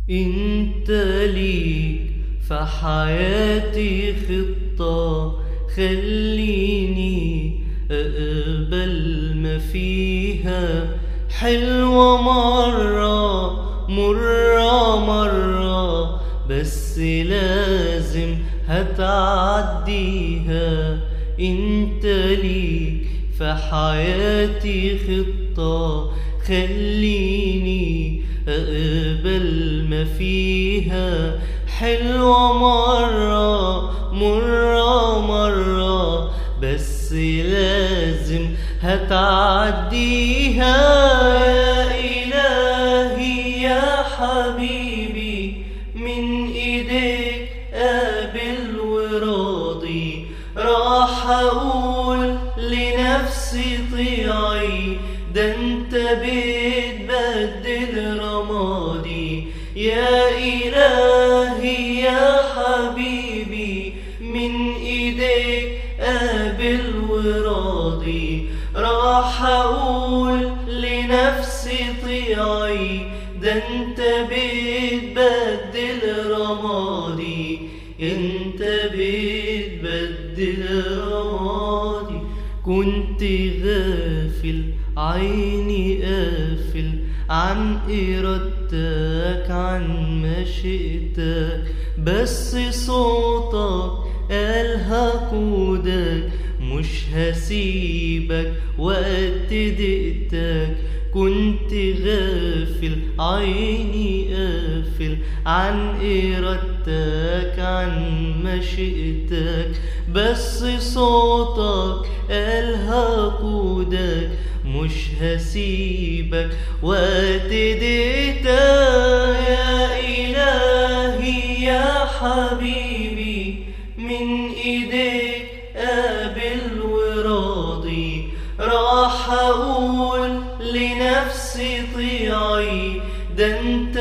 انت ليك في حياتي خطة خليني اقبل ما فيها حلوة مرة مرة مرة بس لازم هتعديها انت ليك في حياتي خطة خليني اقبل ما فيها حلوة مرة مرة مرة بس لازم هتعديها يا إلهي يا حبيبي من إيديك قابل وراضي راح أقول لنفسي طيعي ده انت بتبدل رمادي يا إلهي يا حبيبي من إيديك قابل وراضي راح أقول لنفسي طيعي ده انت بتبدل رمادي انت بتبدل رمادي كنت غافل عيني قافل عن إرادتك عن مشيئتك بس صوتك قال هقودك مش هسيبك وقت دقتك كنت غافل عيني قافل عن إرادتك عن مشيئتك بس صوتك قال هقودك مش هسيبك وقت دقتك يا إلهي يا حبيبي من إيديك قابل وراضي راح أقول لنفسي طيعي ده انت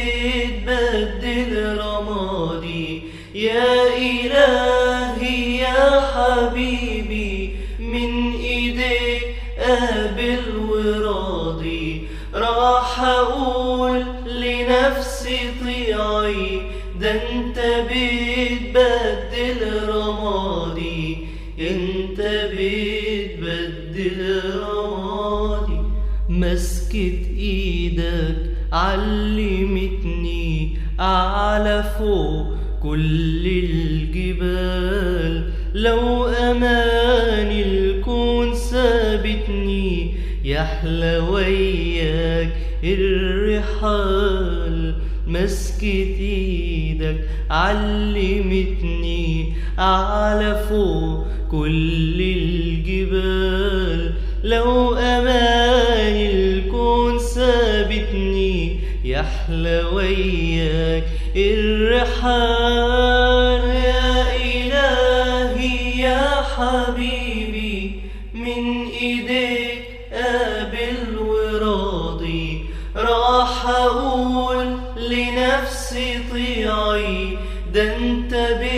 بتبدل رمادي يا إلهي يا حبيبي من إيديك قابل وراضي راح أقول لنفسي طيعي ده انت بتبدل رمادي انت بتبدل رمادي مسكت ايدك علمتني اعلى فوق كل الجبال لو امان الكون سابتني يحلى وياك الرحال مسكت ايدك علمتني اعلى فوق كل الجبال لو امان الكون سابتني يحلى وياك الرحال يا الهي يا حبيبي من ايديك قابل وراضي راح اقول لنفسي طيعي ده انت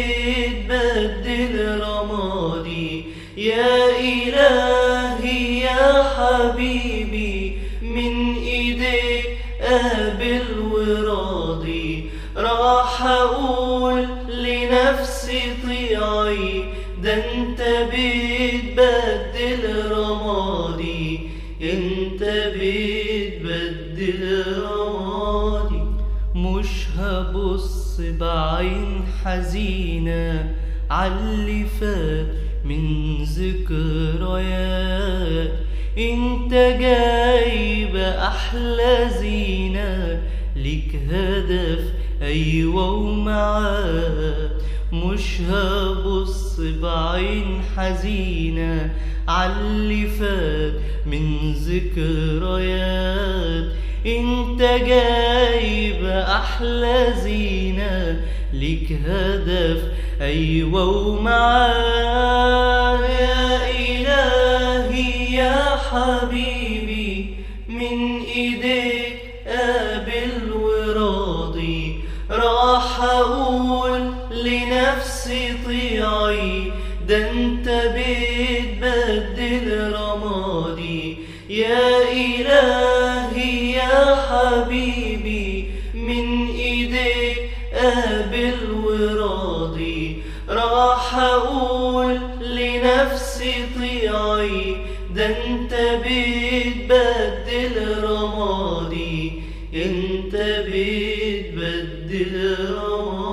بتبدل رمادي يا إلهي يا حبيبي من إيديك قابل وراضي راح أقول لنفسي طيعي ده انت بتبدل رمادي انت بتبدل رمادي مش هبص بعين حزينة عاللي فات من ذكريات انت جايب احلى زينة ليك هدف ايوه ومعاك مش هبص بعين حزينة عاللي فات من ذكريات انت جايب احلى زينة ليك هدف ايوه ومعاه يا الهي يا حبيبي من ايديك قابل وراضي راح اقول لنفسي طيعي ده انت بتبدل رمادي يا الهي يا حبيبي من إيديك ايديك قابل وراضي راح اقول لنفسي طيعي ده انت بتبدل رمادي انت بتبدل رمادي